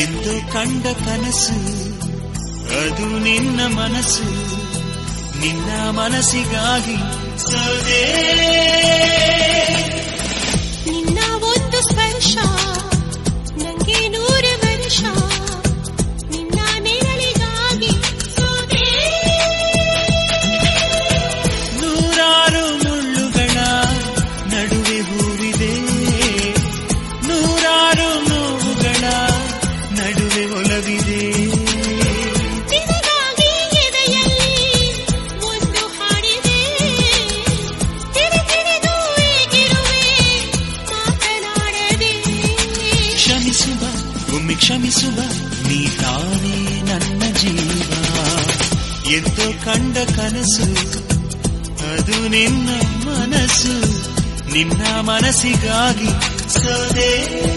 ಎಂದು ಕಂಡ ಕನಸು ಅದು ನಿನ್ನ ಮನಸ್ಸು ನಿನ್ನ ಮನಸ್ಸಿಗಾಗಿ ಸದೇ ನಿನ್ನ ಒಂದು ಸ್ಪರ್ಶ ನಂಗೆ ನೂರು ವರ್ಷ ನಿನ್ನ ನೆರಳಿಗಾಗಿ ಸೋದೆ ನೂರಾರು ಮುಳ್ಳುಗಳ ನಡುವೆ ಹೂವಿದೆ ನೂರಾರು ನೋವುಗಳ ನಡುವೆ ಒಲವಿದೆ ನಿನಗಾಗಿ ಎದೆಯಲ್ಲಿ ಒಂದು ಹಾಡಿದೆ ತಿರು ತಿರುದು ಏಗಿರುವೆ ಮಾತನಾಡದೆ ಕ್ಷಮಿಸುವ ಒಮ್ಮೆ ಕ್ಷಮಿಸುವ ನೀ ತಾನೇ ನನ್ನ ಜೀವ ಎಂದು ಕಂಡ ಕನಸು ಅದು ನಿನ್ನ ಮನಸ್ಸು ನಿನ್ನ ಮನಸ್ಸಿಗಾಗಿ ಸದೇ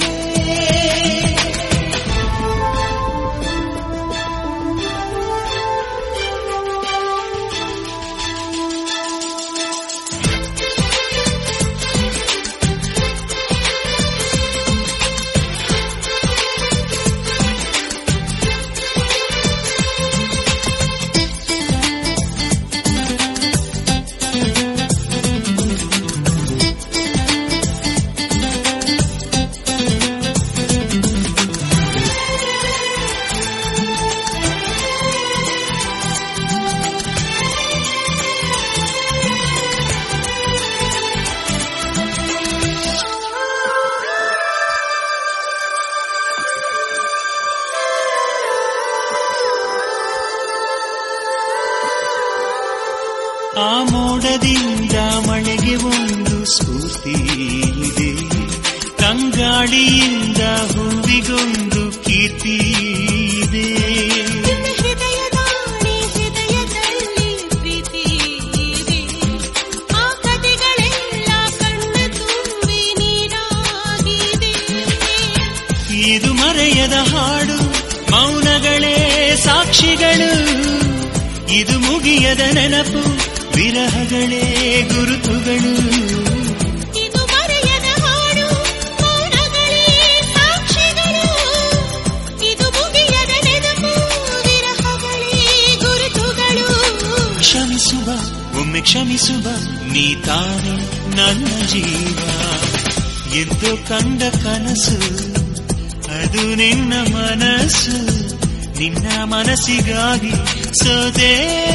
ಆ ಮೋಡದಿಂದ ಮಳೆಗೆ ಒಂದು ಸ್ಫೂರ್ತಿ ಇದೆ ತಂಗಾಳಿಯಿಂದ ಹೂವಿಗೊಂದು ಕೀರ್ತಿ ಇದೆ ನಿನ್ನ ಹೃದಯದಾಣೆ ಹೃದಯದಲ್ಲಿ ಪ್ರೀತಿ ಇದೆ ಆ ಕಥೆಗಳೆಲ್ಲ ಕಣ್ಣ ತುಂಬಿ ನೀರಾಗಿದೆ ಇದು ಮರೆಯದ ಹಾಡು ಮೌನಗಳೇ ಸಾಕ್ಷಿಗಳು ಇದು ಮುಗಿಯದ ನೆನಪು ವಿರಹಗಳೇ ಗುರುತುಗಳು ಇದು ಮರೆಯದ ಹಾಡು ಮೌನಗಳೇ ಸಾಕ್ಷಿಗಳು ಇದು ಮುಗಿಯದ ನೆನಪು ವಿರಹಗಳೇ ಗುರುತುಗಳು ಕ್ಷಮಿಸುವ ಒಮ್ಮೆ ಕ್ಷಮಿಸುವ ನೀ ತಾನೇ ನನ್ನ ಜೀವ ಎಂದು ಕಂಡ ಕನಸು ಅದು ನಿನ್ನ ಮನಸ್ಸು ನಿನ್ನ ಮನಸ್ಸಿಗಾಗಿ ಸೋದೆ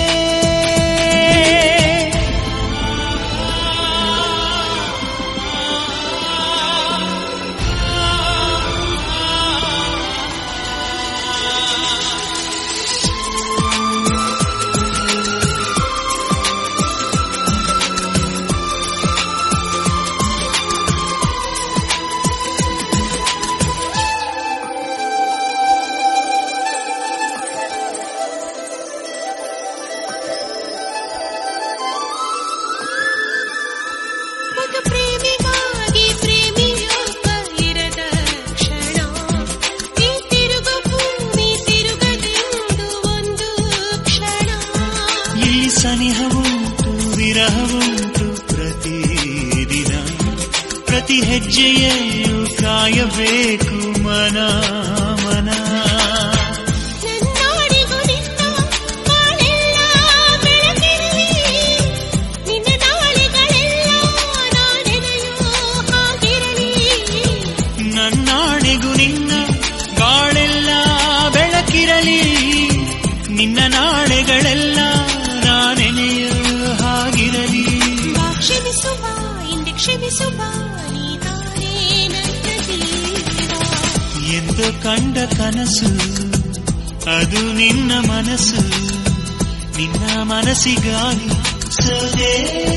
ಒಂದು ಪ್ರೇಮಿಗಾಗಿ ಪ್ರೇಮಿಯೊಬ್ಬ ಇರದ ಕ್ಷಣ ಈ ತಿರುಗು ಭೂಮಿ ತಿರುಗದೆಂದು ಒಂದು ಕ್ಷಣ ಇಲ್ಲಿ ಸನಿಹವುಂಟು ವಿರಹವುಂಟು ಪ್ರತಿದಿನ ಪ್ರತಿ ಹೆಜ್ಜೆಯಲ್ಲೂ ಕಾಯಬೇಕು ಮನ ಮನ ನನ್ನಾಡಿಗೂ ನಿನ್ನ ಬಾಳೆಲ್ಲ ಬೆಳಕಿರಲಿ ನಿನ್ನ ನಾಳೆಗಳೆಲ್ಲ ನಾನೆನೆಯೋ ಹಾಗಿರಲಿ ನನ್ನಾಣೆಗೂ ನಿನ್ನ ಬಾಳೆಲ್ಲ ಬೆಳಕಿರಲಿ ನಿನ್ನ ನಾಳೆಗಳೆಲ್ಲ ನಾನೆನೆಯ ಹಾಗಿರಲಿ ಬಾ ಕ್ಷಮಿಸುವ ಹಿಂದೆ ಕ್ಷಮಿಸುವ ನೀ ತಾನೇ ನನ್ನ ಜೀವ ಎಂದು ಕಂಡ ಕನಸು ಅದು ನಿನ್ನ ಮನಸ್ಸು ನಿನ್ನ ಮನಸ್ಸಿಗಾಗಿ ಸದೇ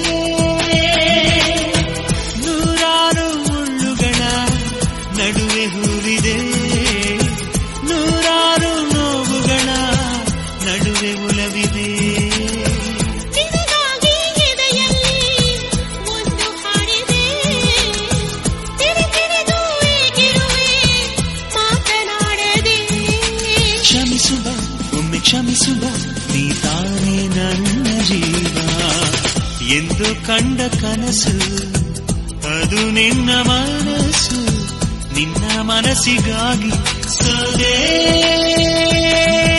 ನೂರಾರು ಮುಳ್ಳುಗಳ ನಡುವೆ ಹೂವಿದೆ ನೂರಾರು ನೋವುಗಳ ನಡುವೆ ಉಲವಿದೆ ನಿನಗಾಗಿ ಎದೆಯಲ್ಲಿ ಒಂದು ಹಾಡಿದೆ ತಿರು ತಿರುದು ಏಗಿರುವೆ ಮಾತನಾಡದೆ ಕ್ಷಮಿಸುವ ಒಮ್ಮೆ ಕ್ಷಮಿಸುವ ನೀ ತಾನೇ ನನ್ನ ಜೀವ ಎಂದು ಕಂಡ ಕನಸು ಅದು ನಿನ್ನ ಮನಸ್ಸು ನಿನ್ನ ಮನಸ್ಸಿಗಾಗಿ ಸದಾ ಯಾವುದೇ